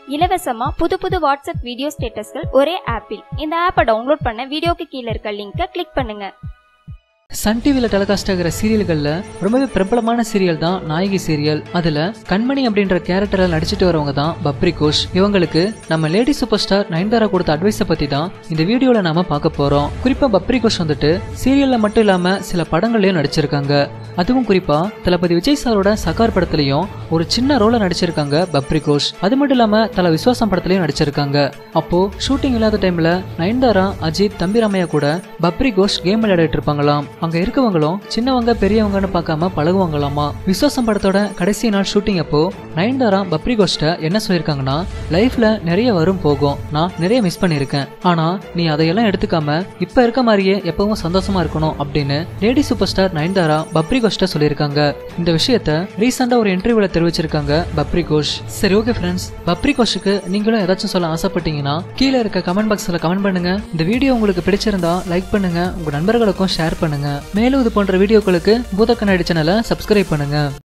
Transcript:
இலவசமா புது புது வாட்ஸ்அப் வீடியோ ஸ்டேட்டஸ்கள் ஒரே ஆப்பில் இந்த ஆப்பை டவுன்லோட் பண்ண வீடியோக்கு கீழே இருக்க லிங்கை கிளிக் பண்ணுங்க சன் டிவியில் டெலிகாஸ்ட் ஆகிற சீரியல்களில் ரொம்பவே பிரபலமான சீரியல் தான் நாயகி சீரியல் அதில் கண்மணி அப்படின்ற கேரக்டரில் நடிச்சிட்டு வரவங்க தான் பப்ரி கோஷ் இவங்களுக்கு நம்ம லேடி சூப்பர் ஸ்டார் நயன்தாரா கொடுத்த அட்வைஸை பற்றி தான் இந்த வீடியோவில் நாம பார்க்க போகிறோம் குறிப்பாக பப்ரி கோஷ் வந்துட்டு சீரியலில் மட்டும் இல்லாமல் சில படங்கள்லையும் நடிச்சிருக்காங்க அதுவும் குறிப்பாக தளபதி விஜய் சாரோட சகார் படத்துலையும் ஒரு சின்ன ரோலை நடிச்சிருக்காங்க பப்ரி கோஷ் அது மட்டும் இல்லாமல் தல விஸ்வாசம் படத்துலையும் நடிச்சிருக்காங்க அப்போ ஷூட்டிங் இல்லாத டைம்ல நயன்தாரா அஜித் தம்பிராமையா கூட பப்ரி கோஷ் கேம் விளையாடிட்டு இருப்பாங்களாம் அங்க இருக்கவங்களும் சின்னவங்க பெரியவங்கன்னு பார்க்காம பழகுவாங்களாமா விஸ்வாசம் படத்தோட கடைசி நாள் ஷூட்டிங் அப்போ நயன்தாரா பப்ரி கோஷ்ட என்ன சொல்லியிருக்காங்கன்னா லைஃப்ல நிறைய வரும் போகும் நான் நிறைய மிஸ் பண்ணியிருக்கேன் ஆனா நீ அதையெல்லாம் எடுத்துக்காம இப்ப இருக்க மாதிரியே எப்பவும் சந்தோஷமா இருக்கணும் அப்படின்னு லேடி சூப்பர் ஸ்டார் நயன்தாரா பப்ரி கோஷ்ட சொல்லியிருக்காங்க இந்த விஷயத்த ரீசெண்டா ஒரு இன்டர்வியூல தெரிவிச்சிருக்காங்க பப்ரி கோஷ் சரி ஓகே ஃப்ரெண்ட்ஸ் பப்ரி கோஷுக்கு நீங்களும் ஏதாச்சும் சொல்ல ஆசைப்பட்டீங்கன்னா கீழே இருக்க கமெண்ட் பாக்ஸ்ல கமெண்ட் பண்ணுங்க இந்த வீடியோ உங்களுக்கு பிடிச்சிருந்தா லைக் பண்ணுங்க உங்க நண்பர்களுக்கும் ஷேர் பண்ணுங்க மேலும் இது போன்ற வீடியோக்களுக்கு பூத கண்ணாடி சேனலை சப்ஸ்கிரைப் பண்ணுங்க